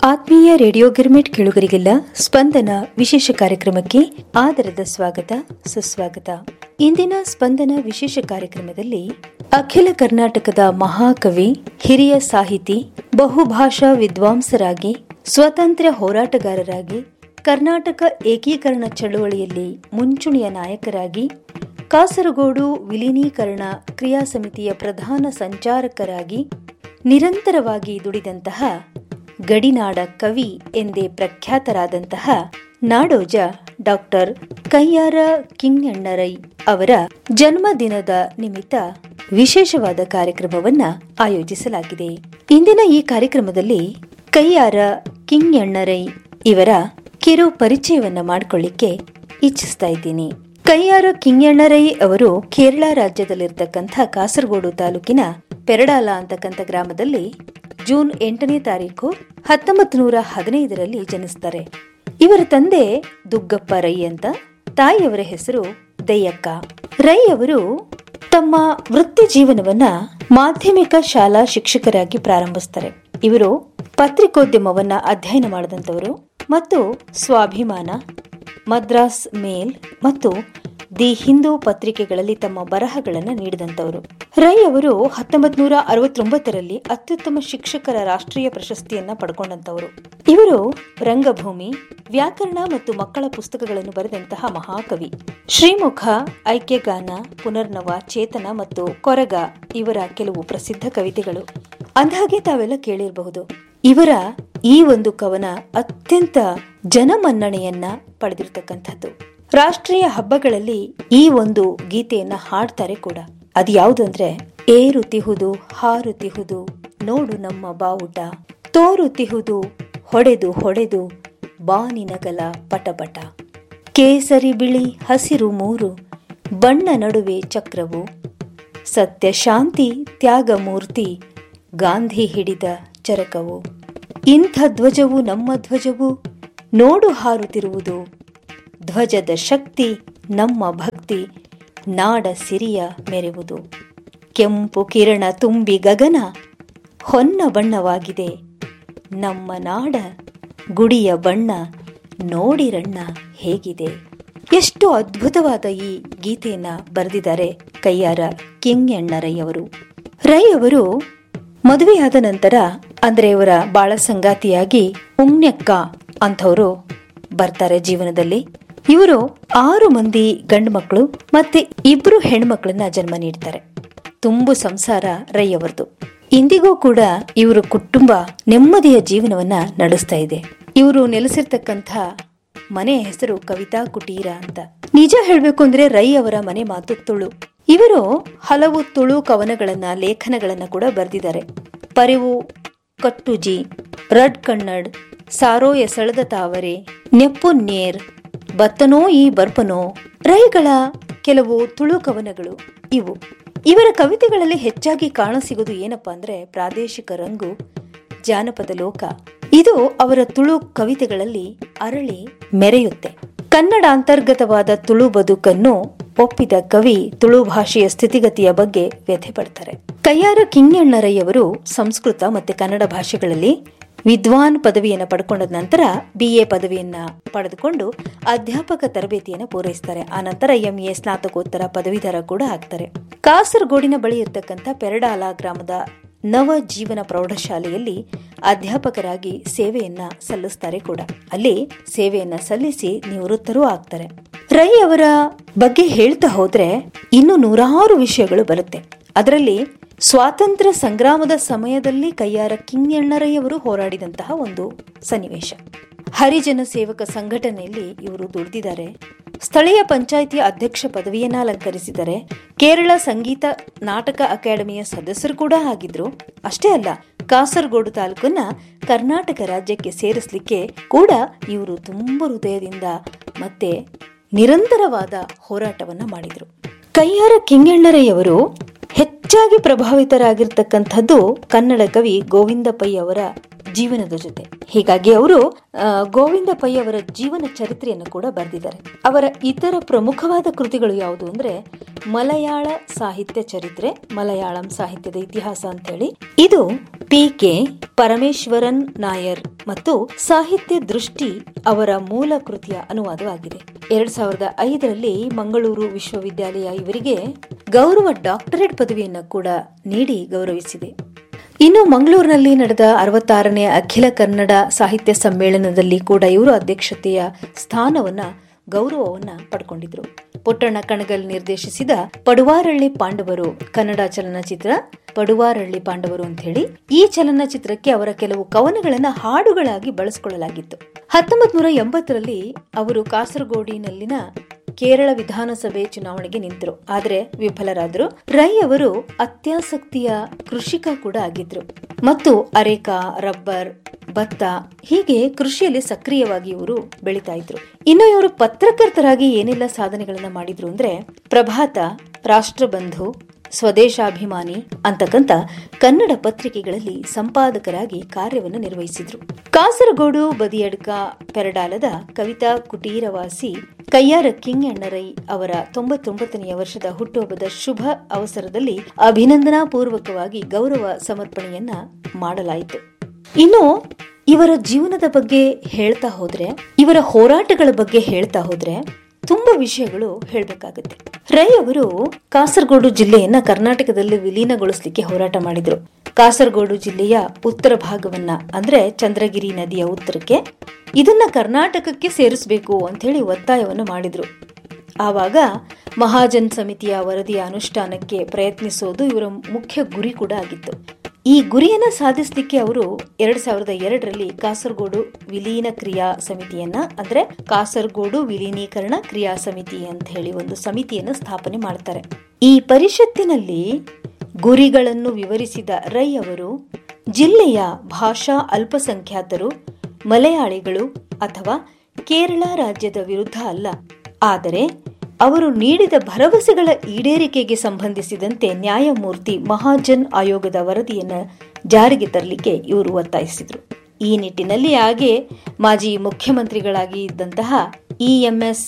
ಆತ್ಮೀಯ ರೇಡಿಯೋ ಗಿರ್ಮಿಟ್ ಕೇಳುಗರಿಗೆಲ್ಲ ಸ್ಪಂದನ ವಿಶೇಷ ಕಾರ್ಯಕ್ರಮಕ್ಕೆ ಆದರದ ಸ್ವಾಗತ ಸುಸ್ವಾಗತ ಇಂದಿನ ಸ್ಪಂದನ ವಿಶೇಷ ಕಾರ್ಯಕ್ರಮದಲ್ಲಿ ಅಖಿಲ ಕರ್ನಾಟಕದ ಮಹಾಕವಿ ಹಿರಿಯ ಸಾಹಿತಿ ಬಹುಭಾಷಾ ವಿದ್ವಾಂಸರಾಗಿ ಸ್ವತಂತ್ರ ಹೋರಾಟಗಾರರಾಗಿ ಕರ್ನಾಟಕ ಏಕೀಕರಣ ಚಳುವಳಿಯಲ್ಲಿ ಮುಂಚೂಣಿಯ ನಾಯಕರಾಗಿ ಕಾಸರಗೋಡು ವಿಲೀನೀಕರಣ ಕ್ರಿಯಾ ಸಮಿತಿಯ ಪ್ರಧಾನ ಸಂಚಾರಕರಾಗಿ ನಿರಂತರವಾಗಿ ದುಡಿದಂತಹ ಗಡಿನಾಡ ಕವಿ ಎಂದೇ ಪ್ರಖ್ಯಾತರಾದಂತಹ ನಾಡೋಜ ಡಾಕ್ಟರ್ ಕಯ್ಯಾರ ಕಿಂಗಣ್ಣರೈ ಅವರ ಜನ್ಮದಿನದ ನಿಮಿತ್ತ ವಿಶೇಷವಾದ ಕಾರ್ಯಕ್ರಮವನ್ನ ಆಯೋಜಿಸಲಾಗಿದೆ ಇಂದಿನ ಈ ಕಾರ್ಯಕ್ರಮದಲ್ಲಿ ಕಯ್ಯಾರ ಕಿಂಗಣ್ಣರೈ ಇವರ ಕಿರು ಪರಿಚಯವನ್ನ ಮಾಡಿಕೊಳ್ಳಿಕ್ಕೆ ಇಚ್ಛಿಸ್ತಾ ಇದ್ದೀನಿ ಕಯ್ಯಾರ ಕಿಂಗಣ್ಣರೈ ಅವರು ಕೇರಳ ರಾಜ್ಯದಲ್ಲಿರ್ತಕ್ಕಂಥ ಕಾಸರಗೋಡು ತಾಲೂಕಿನ ಪೆರಡಾಲ ಅಂತಕ್ಕಂಥ ಗ್ರಾಮದಲ್ಲಿ ಜೂನ್ ಎಂಟನೇ ತಾರೀಕು ಹತ್ತೊಂಬತ್ತು ನೂರ ಹದಿನೈದರಲ್ಲಿ ಜನಿಸ್ತಾರೆ ಇವರ ತಂದೆ ದುಗ್ಗಪ್ಪ ರೈ ಅಂತ ತಾಯಿಯವರ ಹೆಸರು ದಯ್ಯಕ್ಕ ರೈ ಅವರು ತಮ್ಮ ವೃತ್ತಿ ಜೀವನವನ್ನ ಮಾಧ್ಯಮಿಕ ಶಾಲಾ ಶಿಕ್ಷಕರಾಗಿ ಪ್ರಾರಂಭಿಸ್ತಾರೆ ಇವರು ಪತ್ರಿಕೋದ್ಯಮವನ್ನ ಅಧ್ಯಯನ ಮಾಡಿದಂಥವರು ಮತ್ತು ಸ್ವಾಭಿಮಾನ ಮದ್ರಾಸ್ ಮೇಲ್ ಮತ್ತು ದಿ ಹಿಂದೂ ಪತ್ರಿಕೆಗಳಲ್ಲಿ ತಮ್ಮ ಬರಹಗಳನ್ನು ನೀಡಿದಂತವರು ರೈ ಅವರು ಹತ್ತೊಂಬತ್ ನೂರ ಅರವತ್ತೊಂಬತ್ತರಲ್ಲಿ ಅತ್ಯುತ್ತಮ ಶಿಕ್ಷಕರ ರಾಷ್ಟ್ರೀಯ ಪ್ರಶಸ್ತಿಯನ್ನ ಪಡ್ಕೊಂಡಂತವರು ಇವರು ರಂಗಭೂಮಿ ವ್ಯಾಕರಣ ಮತ್ತು ಮಕ್ಕಳ ಪುಸ್ತಕಗಳನ್ನು ಬರೆದಂತಹ ಮಹಾಕವಿ ಶ್ರೀಮುಖ ಐಕ್ಯಗಾನ ಪುನರ್ನವ ಚೇತನ ಮತ್ತು ಕೊರಗ ಇವರ ಕೆಲವು ಪ್ರಸಿದ್ಧ ಕವಿತೆಗಳು ಅಂದಹಾಗೆ ತಾವೆಲ್ಲ ಕೇಳಿರಬಹುದು ಇವರ ಈ ಒಂದು ಕವನ ಅತ್ಯಂತ ಜನಮನ್ನಣೆಯನ್ನ ಪಡೆದಿರತಕ್ಕಂಥದ್ದು ರಾಷ್ಟ್ರೀಯ ಹಬ್ಬಗಳಲ್ಲಿ ಈ ಒಂದು ಗೀತೆಯನ್ನ ಹಾಡ್ತಾರೆ ಕೂಡ ಅದು ಯಾವುದು ಅಂದ್ರೆ ಏರುತಿಹುದು ಹಾರುತಿಹುದು ನೋಡು ನಮ್ಮ ಬಾವುಟ ತೋರುತಿಹುದು ಹೊಡೆದು ಹೊಡೆದು ಬಾನಿನಗಲ ಪಟಪಟ ಕೇಸರಿ ಬಿಳಿ ಹಸಿರು ಮೂರು ಬಣ್ಣ ನಡುವೆ ಚಕ್ರವು ಸತ್ಯ ಶಾಂತಿ ತ್ಯಾಗ ಮೂರ್ತಿ ಗಾಂಧಿ ಹಿಡಿದ ಚರಕವು ಇಂಥ ಧ್ವಜವು ನಮ್ಮ ಧ್ವಜವು ನೋಡು ಹಾರುತ್ತಿರುವುದು ಧ್ವಜದ ಶಕ್ತಿ ನಮ್ಮ ಭಕ್ತಿ ನಾಡ ಸಿರಿಯ ಮೆರೆವುದು ಕೆಂಪು ಕಿರಣ ತುಂಬಿ ಗಗನ ಹೊನ್ನ ಬಣ್ಣವಾಗಿದೆ ನಮ್ಮ ನಾಡ ಗುಡಿಯ ಬಣ್ಣ ನೋಡಿರಣ್ಣ ಹೇಗಿದೆ ಎಷ್ಟು ಅದ್ಭುತವಾದ ಈ ಗೀತೆಯನ್ನ ಬರೆದಿದ್ದಾರೆ ಕೈಯಾರ ಕಿಂಗ್ ರೈ ಅವರು ರೈ ಅವರು ಮದುವೆಯಾದ ನಂತರ ಅಂದ್ರೆ ಇವರ ಬಾಳ ಸಂಗಾತಿಯಾಗಿ ಉಮ್ನೆಕ್ಕ ಅಂಥವರು ಬರ್ತಾರೆ ಜೀವನದಲ್ಲಿ ಇವರು ಆರು ಮಂದಿ ಗಂಡು ಮಕ್ಕಳು ಮತ್ತೆ ಇಬ್ರು ಹೆಣ್ಮಕ್ಳನ್ನ ಜನ್ಮ ನೀಡ್ತಾರೆ ತುಂಬು ಸಂಸಾರ ರೈ ಅವರದು ಇಂದಿಗೂ ಕೂಡ ಇವರು ಕುಟುಂಬ ನೆಮ್ಮದಿಯ ಜೀವನವನ್ನ ನಡೆಸ್ತಾ ಇದೆ ಇವರು ನೆಲೆಸಿರ್ತಕ್ಕಂಥ ಮನೆ ಹೆಸರು ಕವಿತಾ ಕುಟೀರ ಅಂತ ನಿಜ ಹೇಳ್ಬೇಕು ಅಂದ್ರೆ ರೈ ಅವರ ಮನೆ ಮಾತು ತುಳು ಇವರು ಹಲವು ತುಳು ಕವನಗಳನ್ನ ಲೇಖನಗಳನ್ನ ಕೂಡ ಬರೆದಿದ್ದಾರೆ ಪರಿವು ಕಟ್ಟುಜಿ ರಡ್ ಕಣ್ಣಡ್ ಸಾರೋ ಎಸಳದ ತಾವರೆ ನೆಪ್ಪು ನೇರ್ ಬತ್ತನೋ ಈ ಬರ್ಪನೋ ರೈಗಳ ಕೆಲವು ತುಳು ಕವನಗಳು ಇವು ಇವರ ಕವಿತೆಗಳಲ್ಲಿ ಹೆಚ್ಚಾಗಿ ಕಾಣಸಿಗೋದು ಏನಪ್ಪಾ ಅಂದ್ರೆ ಪ್ರಾದೇಶಿಕ ರಂಗು ಜಾನಪದ ಲೋಕ ಇದು ಅವರ ತುಳು ಕವಿತೆಗಳಲ್ಲಿ ಅರಳಿ ಮೆರೆಯುತ್ತೆ ಕನ್ನಡ ಅಂತರ್ಗತವಾದ ತುಳು ಬದುಕನ್ನು ಒಪ್ಪಿದ ಕವಿ ತುಳು ಭಾಷೆಯ ಸ್ಥಿತಿಗತಿಯ ಬಗ್ಗೆ ವ್ಯಥೆ ಪಡ್ತಾರೆ ಕಯ್ಯಾರ ಕಿಂಗಣ್ಣರಯ್ಯವರು ಸಂಸ್ಕೃತ ಮತ್ತೆ ಕನ್ನಡ ಭಾಷೆಗಳಲ್ಲಿ ವಿದ್ವಾನ್ ಪದವಿಯನ್ನು ಪಡ್ಕೊಂಡ ನಂತರ ಬಿ ಎ ಪದವಿಯನ್ನ ಪಡೆದುಕೊಂಡು ಅಧ್ಯಾಪಕ ತರಬೇತಿಯನ್ನು ಪೂರೈಸ್ತಾರೆ ಆ ನಂತರ ಎಂ ಎ ಸ್ನಾತಕೋತ್ತರ ಪದವೀಧರ ಕೂಡ ಆಗ್ತಾರೆ ಕಾಸರಗೋಡಿನ ಬಳಿ ಇರತಕ್ಕಂಥ ಪೆರಡಾಲ ಗ್ರಾಮದ ನವ ಜೀವನ ಪ್ರೌಢಶಾಲೆಯಲ್ಲಿ ಅಧ್ಯಾಪಕರಾಗಿ ಸೇವೆಯನ್ನ ಸಲ್ಲಿಸ್ತಾರೆ ಕೂಡ ಅಲ್ಲಿ ಸೇವೆಯನ್ನ ಸಲ್ಲಿಸಿ ನಿವೃತ್ತರೂ ಆಗ್ತಾರೆ ರೈ ಅವರ ಬಗ್ಗೆ ಹೇಳ್ತಾ ಹೋದ್ರೆ ಇನ್ನು ನೂರಾರು ವಿಷಯಗಳು ಬರುತ್ತೆ ಅದರಲ್ಲಿ ಸ್ವಾತಂತ್ರ್ಯ ಸಂಗ್ರಾಮದ ಸಮಯದಲ್ಲಿ ಕೈಯಾರ ಕಿಂಗಣ್ಣರಯ್ಯವರು ಹೋರಾಡಿದಂತಹ ಒಂದು ಸನ್ನಿವೇಶ ಹರಿಜನ ಸೇವಕ ಸಂಘಟನೆಯಲ್ಲಿ ಇವರು ದುಡಿದಿದ್ದಾರೆ ಸ್ಥಳೀಯ ಪಂಚಾಯಿತಿಯ ಅಧ್ಯಕ್ಷ ಪದವಿಯನ್ನ ಅಲಂಕರಿಸಿದ್ದಾರೆ ಕೇರಳ ಸಂಗೀತ ನಾಟಕ ಅಕಾಡೆಮಿಯ ಸದಸ್ಯರು ಕೂಡ ಆಗಿದ್ರು ಅಷ್ಟೇ ಅಲ್ಲ ಕಾಸರಗೋಡು ತಾಲೂಕನ್ನ ಕರ್ನಾಟಕ ರಾಜ್ಯಕ್ಕೆ ಸೇರಿಸಲಿಕ್ಕೆ ಕೂಡ ಇವರು ತುಂಬ ಹೃದಯದಿಂದ ಮತ್ತೆ ನಿರಂತರವಾದ ಹೋರಾಟವನ್ನ ಮಾಡಿದ್ರು ಕೈಯಾರ ಕಿಂಗಣ್ಣರಯ್ಯವರು ಹೆಚ್ಚಾಗಿ ಪ್ರಭಾವಿತರಾಗಿರ್ತಕ್ಕಂಥದ್ದು ಕನ್ನಡ ಕವಿ ಗೋವಿಂದ ಪೈ ಅವರ ಜೀವನದ ಜೊತೆ ಹೀಗಾಗಿ ಅವರು ಆ, ಗೋವಿಂದ ಪೈ ಅವರ ಜೀವನ ಚರಿತ್ರೆಯನ್ನು ಕೂಡ ಬರೆದಿದ್ದಾರೆ ಅವರ ಇತರ ಪ್ರಮುಖವಾದ ಕೃತಿಗಳು ಯಾವುದು ಅಂದ್ರೆ ಮಲಯಾಳ ಸಾಹಿತ್ಯ ಚರಿತ್ರೆ ಮಲಯಾಳಂ ಸಾಹಿತ್ಯದ ಇತಿಹಾಸ ಅಂತ ಹೇಳಿ ಇದು ಪಿ ಕೆ ಪರಮೇಶ್ವರನ್ ನಾಯರ್ ಮತ್ತು ಸಾಹಿತ್ಯ ದೃಷ್ಟಿ ಅವರ ಮೂಲ ಕೃತಿಯ ಅನುವಾದವಾಗಿದೆ ಎರಡ್ ಸಾವಿರದ ಐದರಲ್ಲಿ ಮಂಗಳೂರು ವಿಶ್ವವಿದ್ಯಾಲಯ ಇವರಿಗೆ ಗೌರವ ಡಾಕ್ಟರೇಟ್ ಪದವಿಯನ್ನು ಕೂಡ ನೀಡಿ ಗೌರವಿಸಿದೆ ಇನ್ನು ಮಂಗಳೂರಿನಲ್ಲಿ ನಡೆದ ಅರವತ್ತಾರನೇ ಅಖಿಲ ಕನ್ನಡ ಸಾಹಿತ್ಯ ಸಮ್ಮೇಳನದಲ್ಲಿ ಕೂಡ ಇವರು ಅಧ್ಯಕ್ಷತೆಯ ಸ್ಥಾನವನ್ನ ಗೌರವವನ್ನ ಪಡ್ಕೊಂಡಿದ್ರು ಪುಟ್ಟಣ್ಣ ಕಣಗಲ್ ನಿರ್ದೇಶಿಸಿದ ಪಡುವಾರಳ್ಳಿ ಪಾಂಡವರು ಕನ್ನಡ ಚಲನಚಿತ್ರ ಪಡುವಾರಳ್ಳಿ ಪಾಂಡವರು ಅಂತ ಹೇಳಿ ಈ ಚಲನಚಿತ್ರಕ್ಕೆ ಅವರ ಕೆಲವು ಕವನಗಳನ್ನ ಹಾಡುಗಳಾಗಿ ಬಳಸಿಕೊಳ್ಳಲಾಗಿತ್ತು ಹತ್ತೊಂಬತ್ ನೂರ ಎಂಬತ್ತರಲ್ಲಿ ಅವರು ಕಾಸರಗೋಡಿನಲ್ಲಿನ ಕೇರಳ ವಿಧಾನಸಭೆ ಚುನಾವಣೆಗೆ ನಿಂತರು ಆದರೆ ವಿಫಲರಾದರು ರೈ ಅವರು ಅತ್ಯಾಸಕ್ತಿಯ ಕೃಷಿಕ ಕೂಡ ಆಗಿದ್ರು ಮತ್ತು ಅರೇಕಾ ರಬ್ಬರ್ ಭತ್ತ ಹೀಗೆ ಕೃಷಿಯಲ್ಲಿ ಸಕ್ರಿಯವಾಗಿ ಇವರು ಬೆಳೀತಾ ಇದ್ರು ಇನ್ನು ಇವರು ಪತ್ರಕರ್ತರಾಗಿ ಏನೆಲ್ಲ ಸಾಧನೆಗಳನ್ನ ಮಾಡಿದ್ರು ಅಂದ್ರೆ ಪ್ರಭಾತ ರಾಷ್ಟ್ರಬಂಧು ಸ್ವದೇಶಾಭಿಮಾನಿ ಅಂತಕ್ಕಂತ ಕನ್ನಡ ಪತ್ರಿಕೆಗಳಲ್ಲಿ ಸಂಪಾದಕರಾಗಿ ಕಾರ್ಯವನ್ನು ನಿರ್ವಹಿಸಿದ್ರು ಕಾಸರಗೋಡು ಬದಿಯಡ್ಕ ಪೆರಡಾಲದ ಕವಿತಾ ಕುಟೀರವಾಸಿ ಕಯ್ಯಾರ ಕಿಂಗ್ ಅಣ್ಣರೈ ಅವರ ತೊಂಬತ್ತೊಂಬತ್ತನೆಯ ವರ್ಷದ ಹುಟ್ಟುಹಬ್ಬದ ಶುಭ ಅವಸರದಲ್ಲಿ ಅಭಿನಂದನಾ ಪೂರ್ವಕವಾಗಿ ಗೌರವ ಸಮರ್ಪಣೆಯನ್ನ ಮಾಡಲಾಯಿತು ಇನ್ನು ಇವರ ಜೀವನದ ಬಗ್ಗೆ ಹೇಳ್ತಾ ಹೋದ್ರೆ ಇವರ ಹೋರಾಟಗಳ ಬಗ್ಗೆ ಹೇಳ್ತಾ ಹೋದ್ರೆ ತುಂಬಾ ವಿಷಯಗಳು ಹೇಳಬೇಕಾಗುತ್ತೆ ರೈ ಅವರು ಕಾಸರಗೋಡು ಜಿಲ್ಲೆಯನ್ನ ಕರ್ನಾಟಕದಲ್ಲಿ ವಿಲೀನಗೊಳಿಸಲಿಕ್ಕೆ ಹೋರಾಟ ಮಾಡಿದ್ರು ಕಾಸರಗೋಡು ಜಿಲ್ಲೆಯ ಉತ್ತರ ಭಾಗವನ್ನ ಅಂದ್ರೆ ಚಂದ್ರಗಿರಿ ನದಿಯ ಉತ್ತರಕ್ಕೆ ಇದನ್ನ ಕರ್ನಾಟಕಕ್ಕೆ ಸೇರಿಸಬೇಕು ಅಂತ ಹೇಳಿ ಒತ್ತಾಯವನ್ನು ಮಾಡಿದ್ರು ಆವಾಗ ಮಹಾಜನ್ ಸಮಿತಿಯ ವರದಿಯ ಅನುಷ್ಠಾನಕ್ಕೆ ಪ್ರಯತ್ನಿಸೋದು ಇವರ ಮುಖ್ಯ ಗುರಿ ಕೂಡ ಆಗಿತ್ತು ಈ ಗುರಿಯನ್ನ ಸಾಧಿಸಲಿಕ್ಕೆ ಅವರು ಎರಡ್ ಸಾವಿರದ ಎರಡರಲ್ಲಿ ಕಾಸರಗೋಡು ವಿಲೀನ ಕ್ರಿಯಾ ಸಮಿತಿಯನ್ನ ಅಂದ್ರೆ ಕಾಸರಗೋಡು ವಿಲೀನೀಕರಣ ಕ್ರಿಯಾ ಸಮಿತಿ ಅಂತ ಹೇಳಿ ಒಂದು ಸಮಿತಿಯನ್ನು ಸ್ಥಾಪನೆ ಮಾಡ್ತಾರೆ ಈ ಪರಿಷತ್ತಿನಲ್ಲಿ ಗುರಿಗಳನ್ನು ವಿವರಿಸಿದ ರೈ ಅವರು ಜಿಲ್ಲೆಯ ಭಾಷಾ ಅಲ್ಪಸಂಖ್ಯಾತರು ಮಲಯಾಳಿಗಳು ಅಥವಾ ಕೇರಳ ರಾಜ್ಯದ ವಿರುದ್ಧ ಅಲ್ಲ ಆದರೆ ಅವರು ನೀಡಿದ ಭರವಸೆಗಳ ಈಡೇರಿಕೆಗೆ ಸಂಬಂಧಿಸಿದಂತೆ ನ್ಯಾಯಮೂರ್ತಿ ಮಹಾಜನ್ ಆಯೋಗದ ವರದಿಯನ್ನು ಜಾರಿಗೆ ತರಲಿಕ್ಕೆ ಇವರು ಒತ್ತಾಯಿಸಿದರು ಈ ನಿಟ್ಟಿನಲ್ಲಿ ಹಾಗೆ ಮಾಜಿ ಮುಖ್ಯಮಂತ್ರಿಗಳಾಗಿ ಇದ್ದಂತಹ ಇಎಂಎಸ್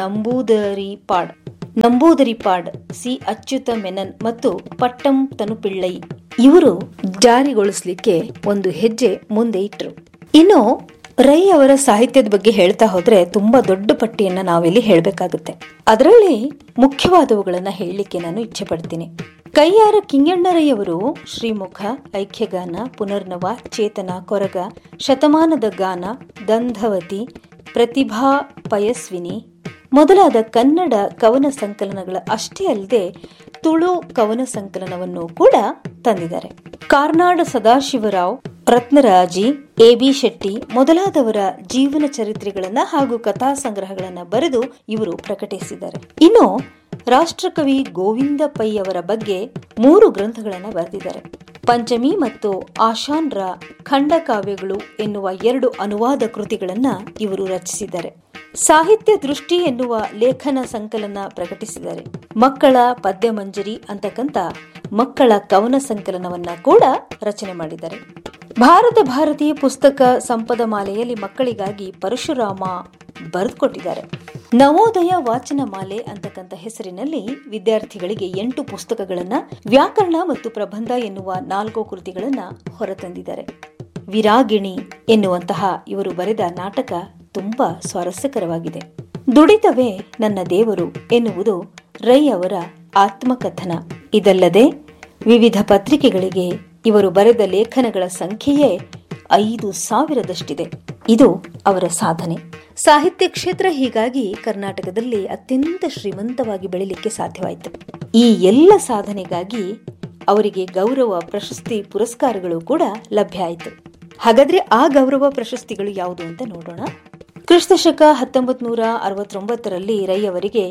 ನಂಬೂದರಿಪಾಡ್ ನಂಬೂದರಿಪಾಡ್ ಸಿ ಅಚ್ಯುತ ಮೆನನ್ ಮತ್ತು ಪಟ್ಟಂ ತನುಪಿಳ್ಳೈ ಇವರು ಜಾರಿಗೊಳಿಸಲಿಕ್ಕೆ ಒಂದು ಹೆಜ್ಜೆ ಮುಂದೆ ಇಟ್ಟರು ಇನ್ನು ರೈ ಅವರ ಸಾಹಿತ್ಯದ ಬಗ್ಗೆ ಹೇಳ್ತಾ ಹೋದ್ರೆ ತುಂಬಾ ದೊಡ್ಡ ಪಟ್ಟಿಯನ್ನ ನಾವಿಲ್ಲಿ ಹೇಳಬೇಕಾಗುತ್ತೆ ಅದರಲ್ಲಿ ಮುಖ್ಯವಾದವುಗಳನ್ನ ಹೇಳಲಿಕ್ಕೆ ನಾನು ಇಚ್ಛೆ ಪಡ್ತೀನಿ ಕೈಯಾರ ಕಿಂಗಣ್ಣರಯ್ಯವರು ಶ್ರೀಮುಖ ಐಕ್ಯಗಾನ ಪುನರ್ನವ ಚೇತನ ಕೊರಗ ಶತಮಾನದ ಗಾನ ದಂಧವತಿ ಪ್ರತಿಭಾ ಪಯಸ್ವಿನಿ ಮೊದಲಾದ ಕನ್ನಡ ಕವನ ಸಂಕಲನಗಳ ಅಷ್ಟೇ ಅಲ್ಲದೆ ತುಳು ಕವನ ಸಂಕಲನವನ್ನು ಕೂಡ ತಂದಿದ್ದಾರೆ ಕಾರ್ನಾಡ ಸದಾಶಿವರಾವ್ ರತ್ನರಾಜಿ ಎ ಬಿ ಶೆಟ್ಟಿ ಮೊದಲಾದವರ ಜೀವನ ಚರಿತ್ರೆಗಳನ್ನ ಹಾಗೂ ಕಥಾ ಸಂಗ್ರಹಗಳನ್ನ ಬರೆದು ಇವರು ಪ್ರಕಟಿಸಿದ್ದಾರೆ ಇನ್ನು ರಾಷ್ಟ್ರಕವಿ ಗೋವಿಂದ ಪೈ ಅವರ ಬಗ್ಗೆ ಮೂರು ಗ್ರಂಥಗಳನ್ನ ಬರೆದಿದ್ದಾರೆ ಪಂಚಮಿ ಮತ್ತು ಆಶಾನ್ರ ಖಂಡಕಾವ್ಯಗಳು ಎನ್ನುವ ಎರಡು ಅನುವಾದ ಕೃತಿಗಳನ್ನ ಇವರು ರಚಿಸಿದ್ದಾರೆ ಸಾಹಿತ್ಯ ದೃಷ್ಟಿ ಎನ್ನುವ ಲೇಖನ ಸಂಕಲನ ಪ್ರಕಟಿಸಿದ್ದಾರೆ ಮಕ್ಕಳ ಪದ್ಯ ಮಂಜರಿ ಅಂತಕ್ಕಂತ ಮಕ್ಕಳ ಕವನ ಸಂಕಲನವನ್ನ ಕೂಡ ರಚನೆ ಮಾಡಿದ್ದಾರೆ ಭಾರತ ಭಾರತೀಯ ಪುಸ್ತಕ ಸಂಪದ ಮಾಲೆಯಲ್ಲಿ ಮಕ್ಕಳಿಗಾಗಿ ಪರಶುರಾಮ ಬರೆದುಕೊಟ್ಟಿದ್ದಾರೆ ನವೋದಯ ವಾಚನ ಮಾಲೆ ಅಂತಕ್ಕಂಥ ಹೆಸರಿನಲ್ಲಿ ವಿದ್ಯಾರ್ಥಿಗಳಿಗೆ ಎಂಟು ಪುಸ್ತಕಗಳನ್ನ ವ್ಯಾಕರಣ ಮತ್ತು ಪ್ರಬಂಧ ಎನ್ನುವ ನಾಲ್ಕು ಕೃತಿಗಳನ್ನ ಹೊರತಂದಿದ್ದಾರೆ ವಿರಾಗಿಣಿ ಎನ್ನುವಂತಹ ಇವರು ಬರೆದ ನಾಟಕ ತುಂಬಾ ಸ್ವಾರಸ್ಯಕರವಾಗಿದೆ ದುಡಿತವೇ ನನ್ನ ದೇವರು ಎನ್ನುವುದು ರೈ ಅವರ ಆತ್ಮಕಥನ ಇದಲ್ಲದೆ ವಿವಿಧ ಪತ್ರಿಕೆಗಳಿಗೆ ಇವರು ಬರೆದ ಲೇಖನಗಳ ಸಂಖ್ಯೆಯೇ ಐದು ಸಾವಿರದಷ್ಟಿದೆ ಇದು ಅವರ ಸಾಧನೆ ಸಾಹಿತ್ಯ ಕ್ಷೇತ್ರ ಹೀಗಾಗಿ ಕರ್ನಾಟಕದಲ್ಲಿ ಅತ್ಯಂತ ಶ್ರೀಮಂತವಾಗಿ ಬೆಳಿಲಿಕ್ಕೆ ಸಾಧ್ಯವಾಯಿತು ಈ ಎಲ್ಲ ಸಾಧನೆಗಾಗಿ ಅವರಿಗೆ ಗೌರವ ಪ್ರಶಸ್ತಿ ಪುರಸ್ಕಾರಗಳು ಕೂಡ ಲಭ್ಯ ಆಯಿತು ಹಾಗಾದ್ರೆ ಆ ಗೌರವ ಪ್ರಶಸ್ತಿಗಳು ಯಾವುದು ಅಂತ ನೋಡೋಣ ಕ್ರಿಸ್ತಶಕ ಹತ್ತೊಂಬತ್ ನೂರ ಅರವತ್ತೊಂಬತ್ತರಲ್ಲಿ ರೈ ಅವರಿಗೆ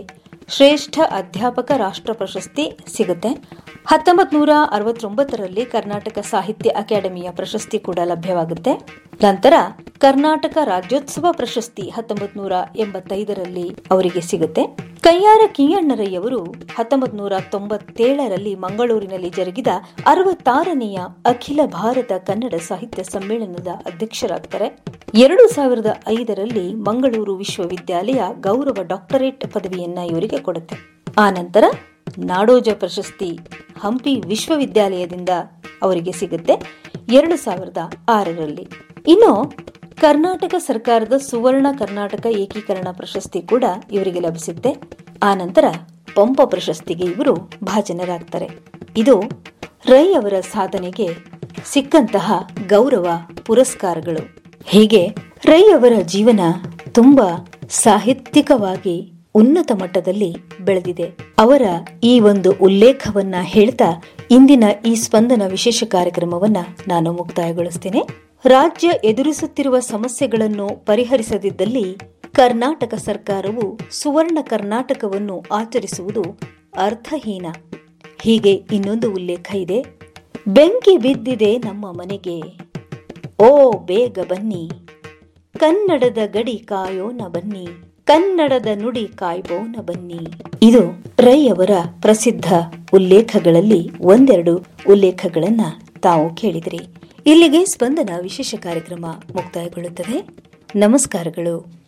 ಶ್ರೇಷ್ಠ ಅಧ್ಯಾಪಕ ರಾಷ್ಟ್ರ ಪ್ರಶಸ್ತಿ ಸಿಗುತ್ತೆ ಹತ್ತೊಂಬತ್ ನೂರ ಅರವತ್ತೊಂಬತ್ತರಲ್ಲಿ ಕರ್ನಾಟಕ ಸಾಹಿತ್ಯ ಅಕಾಡೆಮಿಯ ಪ್ರಶಸ್ತಿ ಕೂಡ ಲಭ್ಯವಾಗುತ್ತೆ ನಂತರ ಕರ್ನಾಟಕ ರಾಜ್ಯೋತ್ಸವ ಪ್ರಶಸ್ತಿ ಹತ್ತೊಂಬತ್ ನೂರ ಎಂಬತ್ತೈದರಲ್ಲಿ ಅವರಿಗೆ ಸಿಗುತ್ತೆ ಕಯ್ಯಾರ ಕಿಯಣ್ಣರಯ್ಯವರು ಹತ್ತೊಂಬತ್ ನೂರ ತೊಂಬತ್ತೇಳರಲ್ಲಿ ಮಂಗಳೂರಿನಲ್ಲಿ ಜರುಗಿದ ಅರವತ್ತಾರನೆಯ ಅಖಿಲ ಭಾರತ ಕನ್ನಡ ಸಾಹಿತ್ಯ ಸಮ್ಮೇಳನದ ಅಧ್ಯಕ್ಷರಾಗ್ತಾರೆ ಎರಡು ಸಾವಿರದ ಐದರಲ್ಲಿ ಮಂಗಳೂರು ವಿಶ್ವವಿದ್ಯಾಲಯ ಗೌರವ ಡಾಕ್ಟರೇಟ್ ಪದವಿಯನ್ನ ಇವರಿಗೆ ಕೊಡುತ್ತೆ ಆ ನಂತರ ನಾಡೋಜ ಪ್ರಶಸ್ತಿ ಹಂಪಿ ವಿಶ್ವವಿದ್ಯಾಲಯದಿಂದ ಅವರಿಗೆ ಸಿಗುತ್ತೆ ಎರಡು ಸಾವಿರದ ಆರರಲ್ಲಿ ಇನ್ನು ಕರ್ನಾಟಕ ಸರ್ಕಾರದ ಸುವರ್ಣ ಕರ್ನಾಟಕ ಏಕೀಕರಣ ಪ್ರಶಸ್ತಿ ಕೂಡ ಇವರಿಗೆ ಲಭಿಸುತ್ತೆ ಆ ನಂತರ ಪಂಪ ಪ್ರಶಸ್ತಿಗೆ ಇವರು ಭಾಜನರಾಗ್ತಾರೆ ಇದು ರೈ ಅವರ ಸಾಧನೆಗೆ ಸಿಕ್ಕಂತಹ ಗೌರವ ಪುರಸ್ಕಾರಗಳು ಹೀಗೆ ರೈ ಅವರ ಜೀವನ ತುಂಬಾ ಸಾಹಿತ್ಯಿಕವಾಗಿ ಉನ್ನತ ಮಟ್ಟದಲ್ಲಿ ಬೆಳೆದಿದೆ ಅವರ ಈ ಒಂದು ಉಲ್ಲೇಖವನ್ನ ಹೇಳ್ತಾ ಇಂದಿನ ಈ ಸ್ಪಂದನ ವಿಶೇಷ ಕಾರ್ಯಕ್ರಮವನ್ನ ನಾನು ಮುಕ್ತಾಯಗೊಳಿಸ್ತೇನೆ ರಾಜ್ಯ ಎದುರಿಸುತ್ತಿರುವ ಸಮಸ್ಯೆಗಳನ್ನು ಪರಿಹರಿಸದಿದ್ದಲ್ಲಿ ಕರ್ನಾಟಕ ಸರ್ಕಾರವು ಸುವರ್ಣ ಕರ್ನಾಟಕವನ್ನು ಆಚರಿಸುವುದು ಅರ್ಥಹೀನ ಹೀಗೆ ಇನ್ನೊಂದು ಉಲ್ಲೇಖ ಇದೆ ಬೆಂಕಿ ಬಿದ್ದಿದೆ ನಮ್ಮ ಮನೆಗೆ ಓ ಬೇಗ ಬನ್ನಿ ಕನ್ನಡದ ಗಡಿ ಕಾಯೋಣ ಬನ್ನಿ ಕನ್ನಡದ ನುಡಿ ಕಾಯ್ಬೋನ ಬನ್ನಿ ಇದು ರೈ ಅವರ ಪ್ರಸಿದ್ಧ ಉಲ್ಲೇಖಗಳಲ್ಲಿ ಒಂದೆರಡು ಉಲ್ಲೇಖಗಳನ್ನ ತಾವು ಕೇಳಿದ್ರಿ ಇಲ್ಲಿಗೆ ಸ್ಪಂದನ ವಿಶೇಷ ಕಾರ್ಯಕ್ರಮ ಮುಕ್ತಾಯಗೊಳ್ಳುತ್ತದೆ ನಮಸ್ಕಾರಗಳು